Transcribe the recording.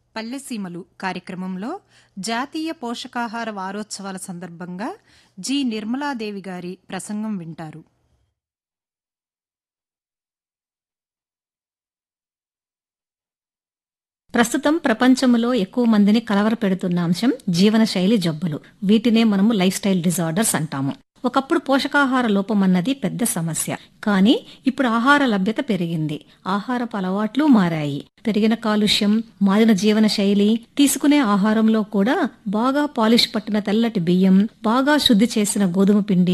పల్లెసీమలు కార్యక్రమంలో జాతీయ పోషకాహార వారోత్సవాల సందర్భంగా జి నిర్మలాదేవి గారి ప్రసంగం వింటారు ప్రస్తుతం ప్రపంచంలో ఎక్కువ మందిని కలవరపెడుతున్న అంశం జీవనశైలి జబ్బులు వీటినే మనము లైఫ్ స్టైల్ డిజార్డర్స్ అంటాము ఒకప్పుడు పోషకాహార లోపం అన్నది పెద్ద సమస్య కానీ ఇప్పుడు ఆహార లభ్యత పెరిగింది ఆహారపు అలవాట్లు మారాయి పెరిగిన కాలుష్యం మారిన జీవన శైలి తీసుకునే ఆహారంలో కూడా బాగా పాలిష్ పట్టిన తెల్లటి బియ్యం బాగా శుద్ధి చేసిన గోధుమ పిండి